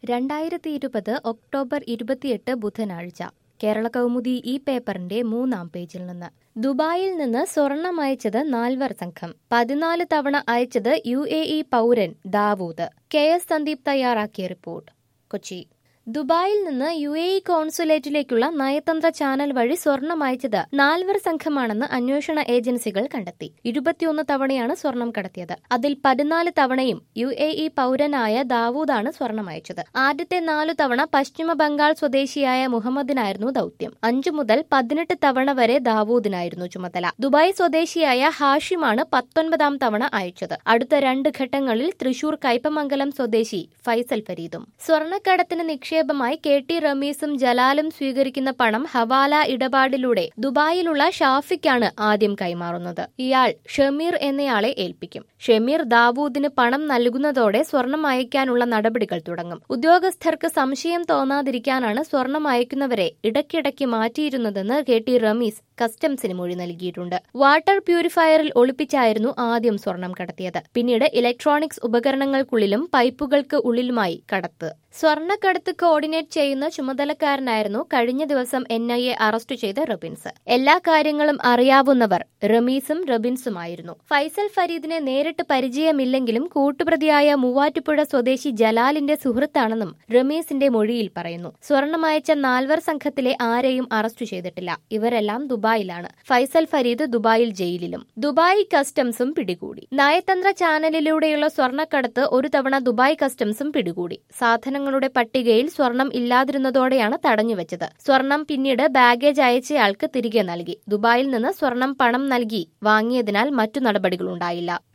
രണ്ടായിരത്തി ഇരുപത് ഒക്ടോബർ ഇരുപത്തിയെട്ട് ബുധനാഴ്ച കേരള കൗമുദി ഈ പേപ്പറിന്റെ മൂന്നാം പേജിൽ നിന്ന് ദുബായിൽ നിന്ന് സ്വർണം അയച്ചത് നാൽവർ സംഘം പതിനാല് തവണ അയച്ചത് യു എ ഇ പൗരൻ ദാവൂദ് കെ എസ് സന്ദീപ് തയ്യാറാക്കിയ റിപ്പോർട്ട് കൊച്ചി ദുബായിൽ നിന്ന് യു എ ഇ കോൺസുലേറ്റിലേക്കുള്ള നയതന്ത്ര ചാനൽ വഴി സ്വർണം അയച്ചത് നാൽവർ സംഘമാണെന്ന് അന്വേഷണ ഏജൻസികൾ കണ്ടെത്തി ഇരുപത്തിയൊന്ന് തവണയാണ് സ്വർണം കടത്തിയത് അതിൽ പതിനാല് തവണയും യു എ ഇ പൗരനായ ദാവൂദാണ് സ്വർണം അയച്ചത് ആദ്യത്തെ നാലു തവണ പശ്ചിമ ബംഗാൾ സ്വദേശിയായ മുഹമ്മദിനായിരുന്നു ദൌത്യം അഞ്ചു മുതൽ പതിനെട്ട് തവണ വരെ ദാവൂദിനായിരുന്നു ചുമതല ദുബായ് സ്വദേശിയായ ഹാഷിമാണ് പത്തൊൻപതാം തവണ അയച്ചത് അടുത്ത രണ്ട് ഘട്ടങ്ങളിൽ തൃശൂർ കയ്പമംഗലം സ്വദേശി ഫൈസൽ ഫരീദും സ്വർണ്ണക്കടത്തിന് നിക്ഷേപമായി കെ ടി റമീസും ജലാലും സ്വീകരിക്കുന്ന പണം ഹവാല ഇടപാടിലൂടെ ദുബായിലുള്ള ഷാഫിക്കാണ് ആദ്യം കൈമാറുന്നത് ഇയാൾ ഷമീർ എന്നയാളെ ഏൽപ്പിക്കും ഷമീർ ദാവൂദിന് പണം നൽകുന്നതോടെ സ്വർണം അയക്കാനുള്ള നടപടികൾ തുടങ്ങും ഉദ്യോഗസ്ഥർക്ക് സംശയം തോന്നാതിരിക്കാനാണ് സ്വർണം അയക്കുന്നവരെ ഇടയ്ക്കിടയ്ക്ക് മാറ്റിയിരുന്നതെന്ന് കെ ടി റമീസ് കസ്റ്റംസിന് മൊഴി നൽകിയിട്ടുണ്ട് വാട്ടർ പ്യൂരിഫയറിൽ ഒളിപ്പിച്ചായിരുന്നു ആദ്യം സ്വർണം കടത്തിയത് പിന്നീട് ഇലക്ട്രോണിക്സ് ഉപകരണങ്ങൾക്കുള്ളിലും പൈപ്പുകൾക്ക് ഉള്ളിലുമായി കടത്ത് സ്വർണ്ണക്കടത്ത് കോർഡിനേറ്റ് ചെയ്യുന്ന ചുമതലക്കാരനായിരുന്നു കഴിഞ്ഞ ദിവസം എൻ ഐ എ അറസ്റ്റ് ചെയ്ത റബിൻസ് എല്ലാ കാര്യങ്ങളും അറിയാവുന്നവർ റമീസും റബിൻസുമായിരുന്നു ഫൈസൽ ഫരീദിനെ നേരിട്ട് പരിചയമില്ലെങ്കിലും കൂട്ടുപ്രതിയായ മൂവാറ്റുപുഴ സ്വദേശി ജലാലിന്റെ സുഹൃത്താണെന്നും റമീസിന്റെ മൊഴിയിൽ പറയുന്നു സ്വർണമയച്ച നാൽവർ സംഘത്തിലെ ആരെയും അറസ്റ്റ് ചെയ്തിട്ടില്ല ഇവരെല്ലാം ദുബായിലാണ് ഫൈസൽ ഫരീദ് ദുബായിൽ ജയിലിലും ദുബായ് കസ്റ്റംസും പിടികൂടി നയതന്ത്ര ചാനലിലൂടെയുള്ള സ്വർണ്ണക്കടത്ത് ഒരു തവണ ദുബായ് കസ്റ്റംസും പിടികൂടി സാധനങ്ങളുടെ പട്ടികയിൽ സ്വർണം ഇല്ലാതിരുന്നതോടെയാണ് തടഞ്ഞുവെച്ചത് സ്വർണം പിന്നീട് ബാഗേജ് അയച്ചയാൾക്ക് തിരികെ നൽകി ദുബായിൽ നിന്ന് സ്വർണം പണം നൽകി വാങ്ങിയതിനാൽ മറ്റു നടപടികളുണ്ടായില്ല